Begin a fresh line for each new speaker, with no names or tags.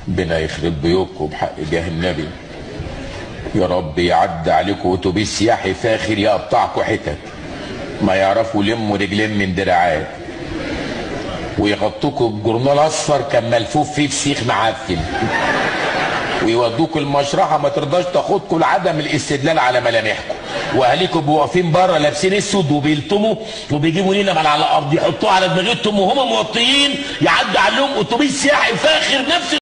ربنا يخرب بيوتكم بحق جاه النبي يا رب يعدي عليكم اتوبيس سياحي فاخر يقطعكم حتت ما يعرفوا يلموا رجلين من دراعات ويغطوكوا بجورنال اصفر كان ملفوف فيه فسيخ معفن ويودوكوا المشرحه ما ترضاش تاخدكوا لعدم الاستدلال على ملامحكم واهاليكم بيبقوا واقفين بره لابسين اسود وبيلطموا وبيجيبوا لينا من على الارض يحطوه على دماغتهم وهم موطيين يعدي عليهم اتوبيس سياحي فاخر نفس